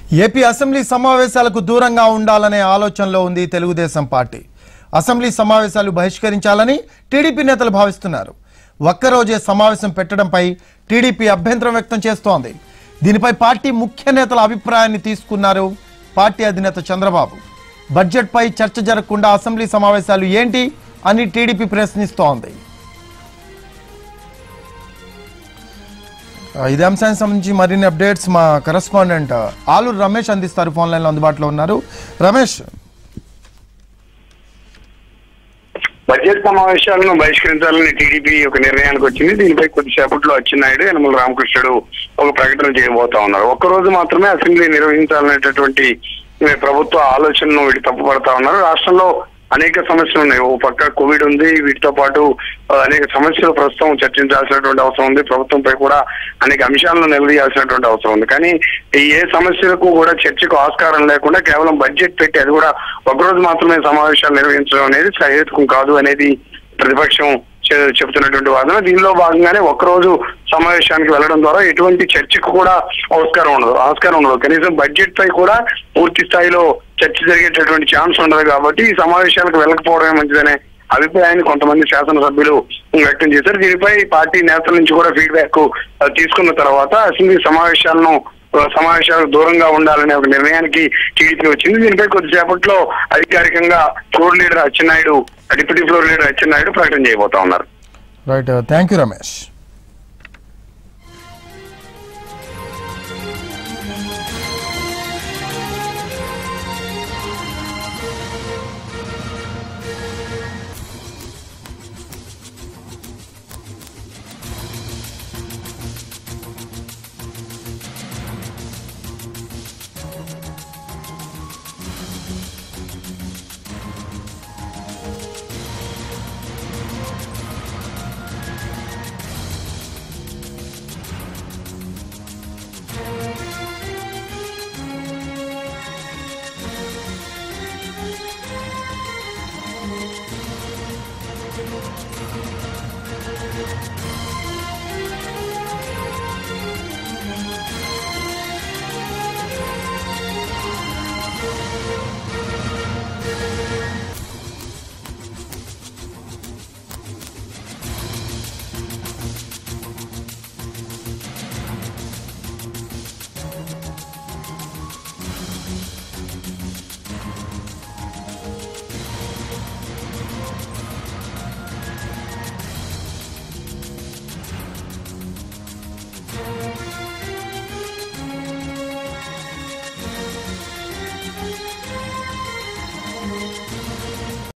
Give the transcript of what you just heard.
AP assembly సమావేశాలకు దూరంగా ఉండాలనే ఆలోచనలో ఉంది తెలుగుదేశం పార్టీ అసెంబ్లీ సమావేశాలు బహిష్కరించాలని టీడీపీ నేతలు భావిస్తున్నారు ఒక్కరోజే సమావేశం పెట్టడంపై టీడీపీ అభ్యంతరం వ్యక్తం చేస్తోంది దీనిపై పార్టీ ముఖ్య నేతల అభిప్రాయాన్ని తీసుకున్నారు పార్టీ అధినేత చంద్రబాబు బడ్జెట్పై చర్చ జరగకుండా అసెంబ్లీ సమావేశాలు ఏంటి అని టీడీపీ ప్రశ్నిస్తోంది ఆ, ఇదే అంశానికి సంబంధించి మరిన్ని అప్డేట్స్ మా కరెస్పాండెంట్ ఆలూరు రమేష్ అందిస్తారు ఫోన్ లైన్లో అందుబాటులో ఉన్నారు రమేష్ బడ్జెట్ సమావేశాలను బహిష్కరించాలని టీడీపీ ఒక నిర్ణయానికి వచ్చింది దీనిపై కొద్దిసేపట్లో అచ్చెన్నాయుడు యనమల రామకృష్ణుడు ఒక ప్రకటన చేయబోతా ఉన్నారు ఒక్క రోజు మాత్రమే అసెంబ్లీ నిర్వహించాలనేటటువంటి ఏ, ప్రభుత్వ ఆలోచనను వీటి తప్పుపడతా ఉన్నారు రాష్ట్రంలో అనేక సమస్యలు ఉన్నాయి ఓ పక్క కోవిడ్ ఉంది వీటితో పాటు ఆ, అనేక సమస్యలు ప్రస్తుతం చర్చించాల్సినటువంటి అవసరం ఉంది ప్రభుత్వంపై కూడా అనేక అంశాలను నిలదీయాల్సినటువంటి అవసరం ఉంది కానీ ఈ ఏ సమస్యలకు కూడా చర్చకు ఆస్కారం లేకుండా కేవలం బడ్జెట్ పెట్టి అది కూడా ఒకరోజు మాత్రమే సమావేశాలు నిర్వహించడం అనేది సహేతుకం కాదు అనేది ప్రతిపక్షం చె- చెబుతున్నటువంటి వాదన దీనిలో భాగంగానే ఒక్కరోజు సమావేశానికి వెళ్ళడం ద్వారా ఎటువంటి చర్చకు కూడా ఆస్కారం ఉండదు ఆస్కారం ఉండదు కనీసం బడ్జెట్ పై కూడా పూర్తి స్థాయిలో చర్చ జరిగేటటువంటి ఛాన్స్ ఉండదు కాబట్టి ఈ సమావేశాలకు వెళ్ళకపోవడమే మంచిదనే అభిప్రాయాన్ని కొంతమంది శాసనసభ్యులు వ్యక్తం చేశారు దీనిపై పార్టీ నేతల నుంచి కూడా ఫీడ్బ్యాక్ తీసుకున్న తర్వాత అసెంబ్లీ సమావేశాలను ఆ, సమావేశాలకు దూరంగా ఉండాలనే ఒక నిర్ణయానికి టీడీపీ వచ్చింది దీనిపై కొద్దిసేపట్లో అధికారికంగా floor leader Atchannaidu deputy floor leader Atchannaidu ప్రకటన చేయబోతా ఉన్నారు రైట్ థ్యాంక్ యూ రమేష్